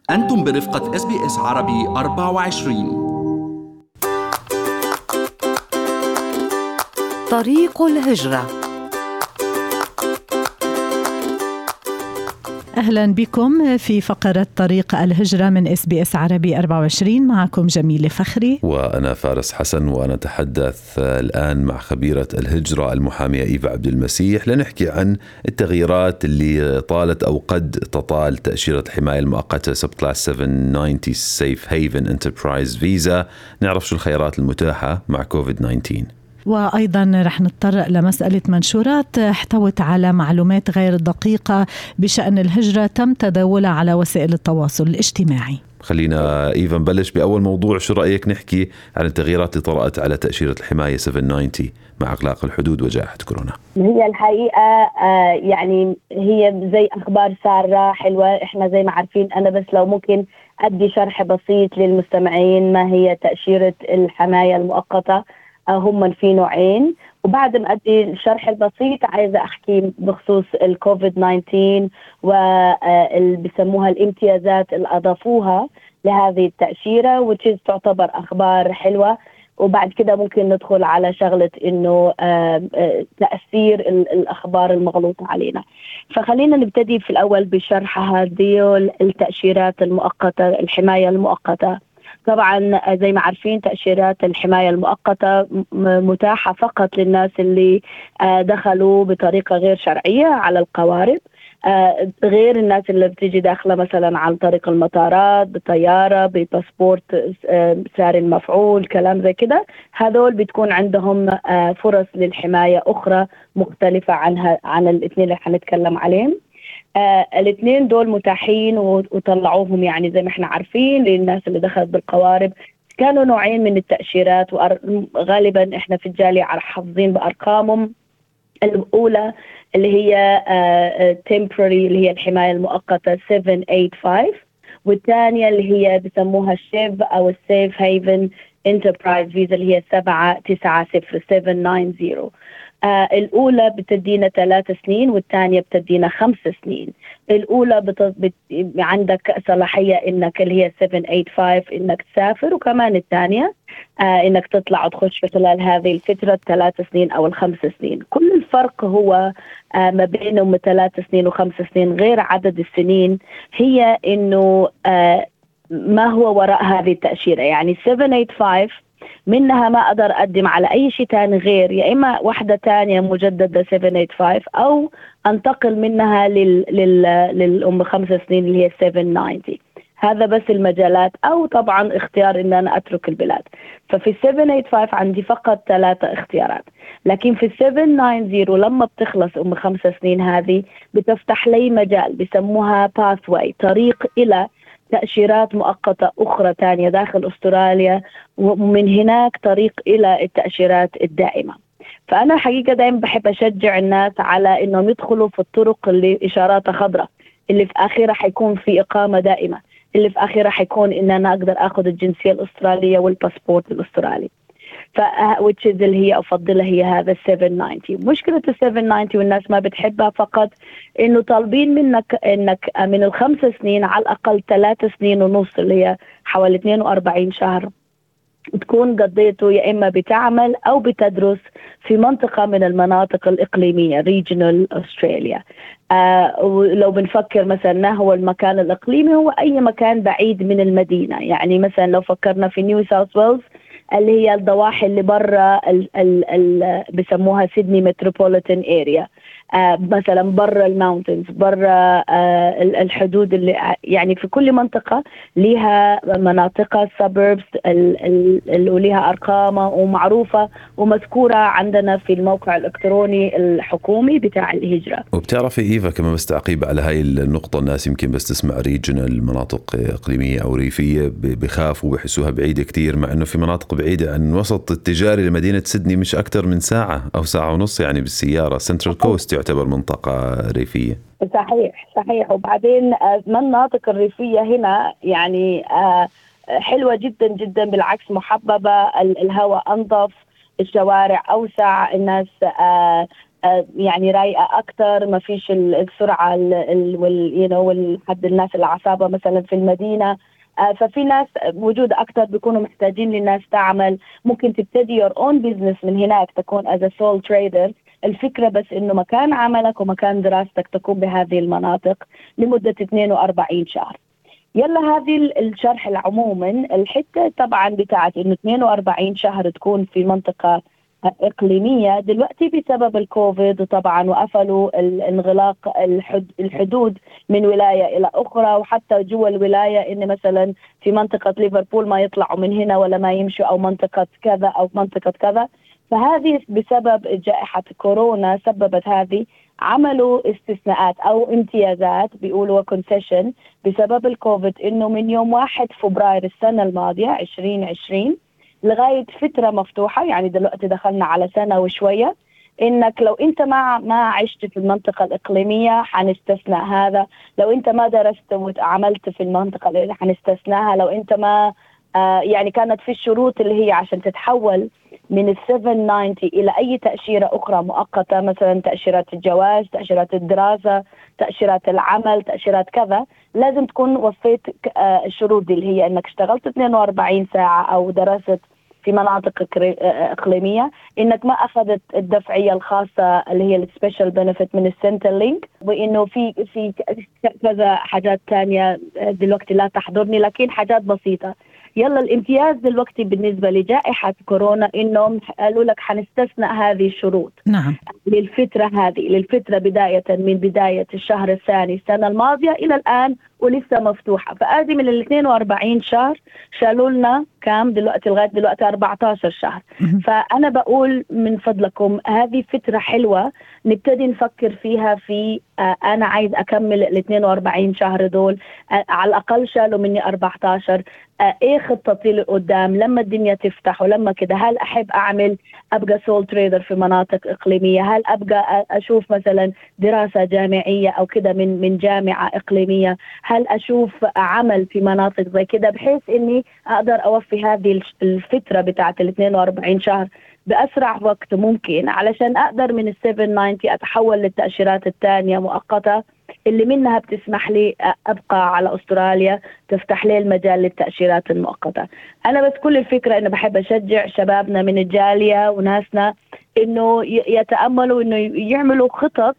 أنتم برفقة اس بي اس عربي 24 طريق الهجره اهلا بكم في فقره طريق الهجره من اس بي اس عربي 24 معكم جميله فخري وانا فارس حسن ونتحدث الان مع خبيره الهجره المحاميه ايفا عبد المسيح لنحكي عن التغييرات اللي طالت او قد تطال تاشيره الحمايه المؤقته سب كلاس 790 سيف هيفن انتربرايز فيزا نعرف شو الخيارات المتاحه مع كوفيد 19 وايضا رح نتطرق لمساله منشورات احتوت على معلومات غير دقيقه بشان الهجره تم تداولها على وسائل التواصل الاجتماعي. خلينا ايفا نبلش باول موضوع شو رايك نحكي عن التغييرات اللي طرات على تاشيره الحمايه 790 مع اغلاق الحدود وجائحه كورونا. هي الحقيقه آه يعني هي زي اخبار ساره حلوه احنا زي ما عارفين انا بس لو ممكن ادي شرح بسيط للمستمعين ما هي تاشيره الحمايه المؤقته هم في نوعين وبعد ما ادي الشرح البسيط عايزه احكي بخصوص الكوفيد 19 واللي بسموها الامتيازات اللي اضافوها لهذه التاشيره which تعتبر اخبار حلوه وبعد كده ممكن ندخل على شغله انه تاثير الاخبار المغلوطه علينا فخلينا نبتدي في الاول بشرح هذه التاشيرات المؤقته الحمايه المؤقته طبعا زي ما عارفين تأشيرات الحماية المؤقتة متاحة فقط للناس اللي دخلوا بطريقة غير شرعية على القوارب غير الناس اللي بتيجي داخلة مثلا عن طريق المطارات بالطيارة بباسبورت ساري المفعول كلام زي كده هذول بتكون عندهم فرص للحماية أخرى مختلفة عنها عن الاثنين اللي حنتكلم عليهم آه الاثنين دول متاحين وطلعوهم يعني زي ما احنا عارفين للناس اللي دخلت بالقوارب كانوا نوعين من التأشيرات وغالبا احنا في الجالية حافظين بأرقامهم الأولى اللي هي آه temporary اللي هي الحماية المؤقتة 785 والثانية اللي هي بسموها الشيف أو السيف هيفن انتربرايز فيزا اللي هي 790 790 آه الأولى بتدينا ثلاث سنين والثانية بتدينا خمس سنين الأولى بت... بت... عندك صلاحية إنك اللي هي 785 إنك تسافر وكمان الثانية آه إنك تطلع وتخش في خلال هذه الفترة الثلاث سنين أو الخمس سنين كل الفرق هو آه ما بينهم ثلاث سنين وخمس سنين غير عدد السنين هي إنه آه ما هو وراء هذه التأشيرة يعني 785 منها ما اقدر اقدم على اي شيء ثاني غير يا اما واحده ثانيه مجدده 785 او انتقل منها لل لل للام خمس سنين اللي هي 790 هذا بس المجالات او طبعا اختيار ان انا اترك البلاد ففي 785 عندي فقط ثلاثه اختيارات لكن في 790 لما بتخلص ام خمس سنين هذه بتفتح لي مجال بسموها باثواي طريق الى تأشيرات مؤقتة أخرى ثانية داخل أستراليا ومن هناك طريق إلى التأشيرات الدائمة فأنا حقيقة دائما بحب أشجع الناس على إنهم يدخلوا في الطرق اللي إشاراتها خضراء اللي في آخرها حيكون في إقامة دائمة اللي في آخرها حيكون إن أنا أقدر أخذ الجنسية الأسترالية والباسبورت الأسترالي ف which is اللي هي افضلها هي هذا ال 790 مشكله ال 790 والناس ما بتحبها فقط انه طالبين منك انك من الخمس سنين على الاقل ثلاث سنين ونص اللي هي حوالي 42 شهر تكون قضيته يا اما بتعمل او بتدرس في منطقه من المناطق الاقليميه ريجنال استراليا آه ولو بنفكر مثلا ما هو المكان الاقليمي هو اي مكان بعيد من المدينه يعني مثلا لو فكرنا في نيو ساوث ويلز اللي هي الضواحي اللي برا ال ال ال بسموها سيدني متروبوليتان اريا آه مثلا برا الماونتنز برا آه الحدود اللي يعني في كل منطقة لها مناطقها سبربس اللي لها أرقامها ومعروفة ومذكورة عندنا في الموقع الإلكتروني الحكومي بتاع الهجرة وبتعرفي إيفا كمان بس تعقيب على هاي النقطة الناس يمكن بس تسمع ريجنال مناطق إقليمية أو ريفية بخافوا وبحسوها بعيدة كتير مع أنه في مناطق بعيدة عن الوسط التجاري لمدينة سيدني مش أكثر من ساعة أو ساعة ونص يعني بالسيارة سنترال كوست تعتبر منطقة ريفية صحيح صحيح وبعدين المناطق الريفية هنا يعني حلوة جدا جدا بالعكس محببة الهواء أنظف الشوارع أوسع الناس آه، يعني رايقه اكثر ما فيش السرعه وال والحد الناس العصابه مثلا في المدينه آه، ففي ناس وجود اكثر بيكونوا محتاجين للناس تعمل ممكن تبتدي يور اون بزنس من هناك تكون از سول تريدر الفكره بس انه مكان عملك ومكان دراستك تكون بهذه المناطق لمده 42 شهر يلا هذه الشرح العموما الحته طبعا بتاعت انه 42 شهر تكون في منطقه اقليميه دلوقتي بسبب الكوفيد طبعا وقفلوا الانغلاق الحدود من ولايه الى اخرى وحتى جوا الولايه ان مثلا في منطقه ليفربول ما يطلعوا من هنا ولا ما يمشوا او منطقه كذا او منطقه كذا فهذه بسبب جائحه كورونا سببت هذه عملوا استثناءات او امتيازات بيقولوا كونسيشن بسبب الكوفيد انه من يوم 1 فبراير السنه الماضيه 2020 لغايه فتره مفتوحه يعني دلوقتي دخلنا على سنه وشويه انك لو انت ما ما عشت في المنطقه الاقليميه حنستثنى هذا لو انت ما درست وعملت في المنطقه اللي حنستثناها لو انت ما آه يعني كانت في الشروط اللي هي عشان تتحول من ال 790 الى اي تاشيره اخرى مؤقته مثلا تاشيرات الجواز، تاشيرات الدراسه، تاشيرات العمل، تاشيرات كذا، لازم تكون وفيت آه الشروط دي اللي هي انك اشتغلت 42 ساعه او درست في مناطق اقليميه انك ما اخذت الدفعيه الخاصه اللي هي السبيشال بنفيت من السنتر لينك وانه في في كذا حاجات ثانيه دلوقتي لا تحضرني لكن حاجات بسيطه يلا الامتياز دلوقتي بالنسبه لجائحه كورونا انهم قالوا لك حنستثنى هذه الشروط نعم للفتره هذه للفتره بدايه من بدايه الشهر الثاني السنه الماضيه الى الان ولسه مفتوحه فادي من ال 42 شهر شالوا لنا كام دلوقتي لغايه دلوقتي 14 شهر فانا بقول من فضلكم هذه فتره حلوه نبتدي نفكر فيها في آه انا عايز اكمل ال 42 شهر دول آه على الاقل شالوا مني 14 آه ايه خطتي لقدام لما الدنيا تفتح ولما كده هل احب اعمل ابقى سول تريدر في مناطق اقليميه هل ابقى اشوف مثلا دراسه جامعيه او كده من من جامعه اقليميه هل اشوف عمل في مناطق زي كده بحيث اني اقدر اوفي هذه الفتره بتاعت ال 42 شهر باسرع وقت ممكن علشان اقدر من ال 790 اتحول للتاشيرات الثانيه مؤقته اللي منها بتسمح لي ابقى على استراليا تفتح لي المجال للتاشيرات المؤقته انا بس كل الفكره انه بحب اشجع شبابنا من الجاليه وناسنا انه يتاملوا انه يعملوا خطط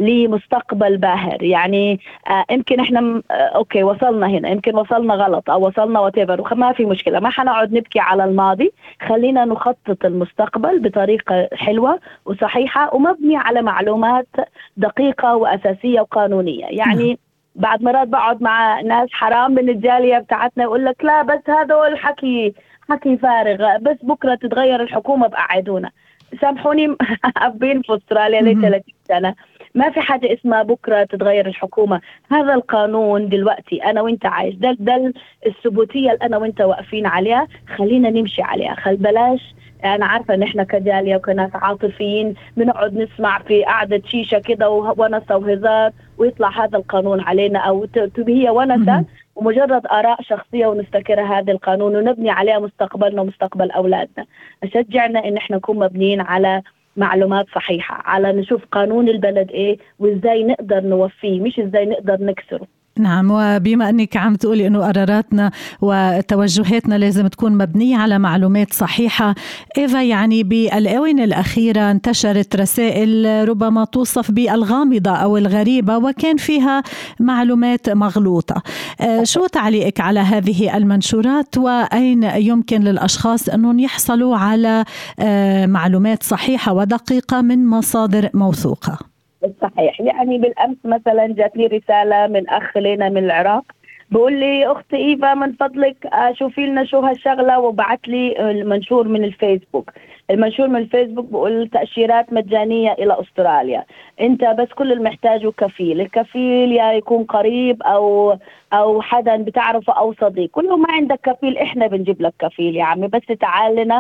لمستقبل باهر يعني آه يمكن احنا آه اوكي وصلنا هنا يمكن وصلنا غلط او وصلنا وات ما في مشكله ما حنقعد نبكي على الماضي خلينا نخطط المستقبل بطريقه حلوه وصحيحه ومبني على معلومات دقيقه واساسيه وقانونيه يعني بعد مرات بقعد مع ناس حرام من الجاليه بتاعتنا يقول لك لا بس هذول حكي حكي فارغ بس بكره تتغير الحكومه بقعدونا سامحوني أبين في استراليا لي 30 سنه ما في حاجه اسمها بكره تتغير الحكومه هذا القانون دلوقتي انا وانت عايش ده ده الثبوتيه اللي انا وانت واقفين عليها خلينا نمشي عليها خل بلاش انا عارفه ان احنا كجاليه وكناس عاطفيين بنقعد نسمع في قعده شيشه كده ونسه وهزار ويطلع هذا القانون علينا او هي ونسه ومجرد آراء شخصية ونفتكرها هذا القانون ونبني عليها مستقبلنا ومستقبل أولادنا أشجعنا إن إحنا نكون مبنيين على معلومات صحيحة على نشوف قانون البلد إيه وإزاي نقدر نوفيه مش إزاي نقدر نكسره نعم وبما انك عم تقولي انه قراراتنا وتوجهاتنا لازم تكون مبنيه على معلومات صحيحه ايفا يعني بالاونه الاخيره انتشرت رسائل ربما توصف بالغامضه او الغريبه وكان فيها معلومات مغلوطه آه، شو تعليقك على هذه المنشورات واين يمكن للاشخاص انهم يحصلوا على آه، معلومات صحيحه ودقيقه من مصادر موثوقه صحيح يعني بالامس مثلا جاتني رساله من اخ لنا من العراق بقول لي اختي ايفا من فضلك آه، شوفي لنا شو هالشغله وبعت لي المنشور من الفيسبوك المنشور من الفيسبوك بقول تاشيرات مجانيه الى استراليا انت بس كل المحتاجه كفيل الكفيل يا يكون قريب او او حدا بتعرفه او صديق كل ما عندك كفيل احنا بنجيب لك كفيل يا عمي بس تعال لنا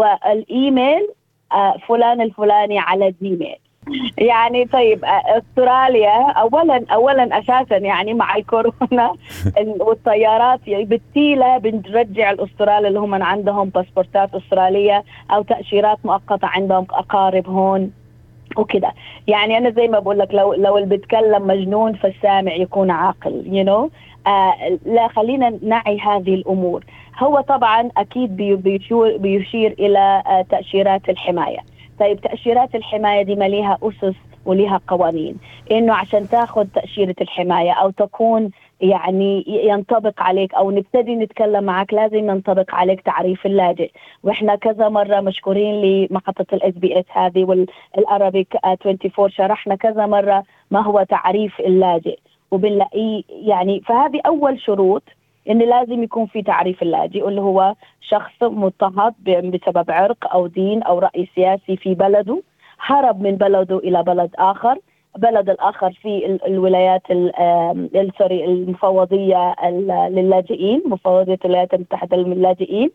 والايميل آه، فلان الفلاني على الجيميل يعني طيب استراليا اولا اولا اساسا يعني مع الكورونا والطيارات يعني بالتيله بنرجع الاسترال اللي هم عندهم باسبورتات استراليه او تاشيرات مؤقته عندهم اقارب هون وكده يعني انا زي ما بقول لك لو لو اللي بيتكلم مجنون فالسامع يكون عاقل يو you know? آه لا خلينا نعي هذه الامور هو طبعا اكيد بيشير, بيشير الى آه تاشيرات الحمايه طيب تاشيرات الحمايه دي ما ليها اسس وليها قوانين انه عشان تاخذ تاشيره الحمايه او تكون يعني ينطبق عليك او نبتدي نتكلم معك لازم ينطبق عليك تعريف اللاجئ واحنا كذا مره مشكورين لمحطه الاس بي اس هذه والارابيك 24 شرحنا كذا مره ما هو تعريف اللاجئ وبنلاقيه يعني فهذه اول شروط ان لازم يكون في تعريف اللاجئ اللي هو شخص مضطهد بسبب عرق او دين او راي سياسي في بلده هرب من بلده الى بلد اخر بلد الاخر في الولايات سوري المفوضيه للاجئين مفوضيه الولايات المتحده للاجئين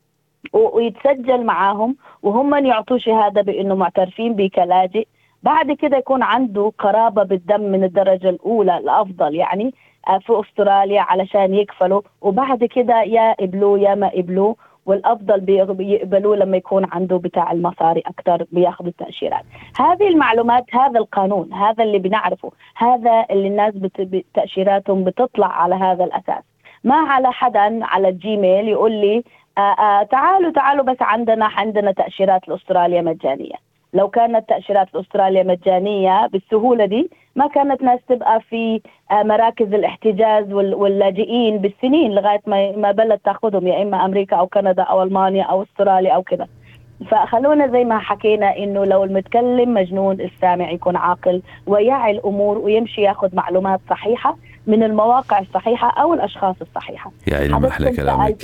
ويتسجل معاهم وهم يعطوا شهاده بانه معترفين بك كلاجئ بعد كده يكون عنده قرابه بالدم من الدرجه الاولى الافضل يعني آه، في استراليا علشان يكفلوا وبعد كده يا قبلوه يا ما قبلوه والافضل بيقبلوه لما يكون عنده بتاع المصاري اكثر بياخذوا التاشيرات هذه المعلومات هذا القانون هذا اللي بنعرفه هذا اللي الناس بت... تاشيراتهم بتطلع على هذا الاساس ما على حدا على الجيميل يقول لي آآ آه، آآ آه، تعالوا تعالوا بس عندنا عندنا تاشيرات لاستراليا مجانيه لو كانت تاشيرات لاستراليا مجانيه بالسهوله دي ما كانت ناس تبقى في آه، مراكز الاحتجاز واللاجئين بالسنين لغايه ما ما بلد تاخذهم يا اما امريكا او كندا او المانيا او استراليا او كذا فخلونا زي ما حكينا انه لو المتكلم مجنون السامع يكون عاقل ويعي الامور ويمشي ياخذ معلومات صحيحه من المواقع الصحيحه او الاشخاص الصحيحه يعني ما احلى كلامك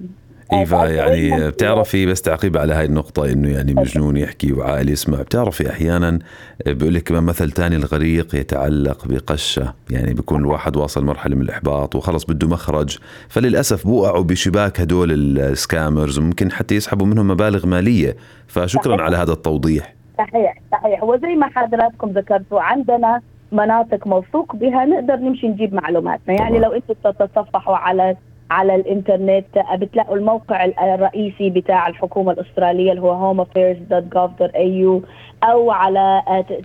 ايفا يعني بتعرفي بس تعقيب على هاي النقطة انه يعني مجنون يحكي وعائل يسمع بتعرفي احيانا بيقول لك كمان مثل تاني الغريق يتعلق بقشة يعني بيكون الواحد واصل مرحلة من الاحباط وخلص بده مخرج فللاسف بوقعوا بشباك هدول السكامرز وممكن حتى يسحبوا منهم مبالغ مالية فشكرا صحيح. على هذا التوضيح صحيح صحيح وزي ما حضراتكم ذكرتوا عندنا مناطق موثوق بها نقدر نمشي نجيب معلوماتنا يعني طبعا. لو انتم تتصفحوا على على الانترنت بتلاقوا الموقع الرئيسي بتاع الحكومه الاستراليه اللي هو homeaffairs.gov.au او على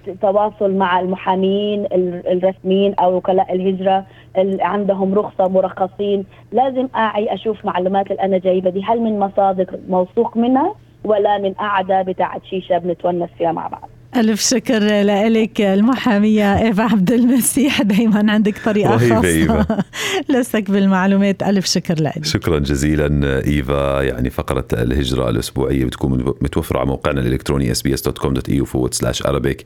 تواصل مع المحامين الرسميين او وكلاء الهجره اللي عندهم رخصه مرخصين لازم اعي اشوف معلومات اللي انا جايبه دي هل من مصادر موثوق منها ولا من قعده بتاعت شيشه بنتونس فيها مع بعض ألف شكر لك المحامية إيفا عبد المسيح دايما عندك طريقة خاصة لسك بالمعلومات ألف شكر لك شكرا جزيلا إيفا يعني فقرة الهجرة الأسبوعية بتكون متوفرة على موقعنا الإلكتروني sbs.com.au forward slash Arabic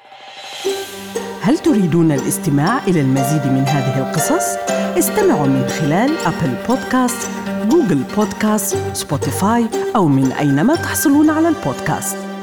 هل تريدون الاستماع إلى المزيد من هذه القصص؟ استمعوا من خلال أبل بودكاست، جوجل بودكاست، سبوتيفاي أو من أينما تحصلون على البودكاست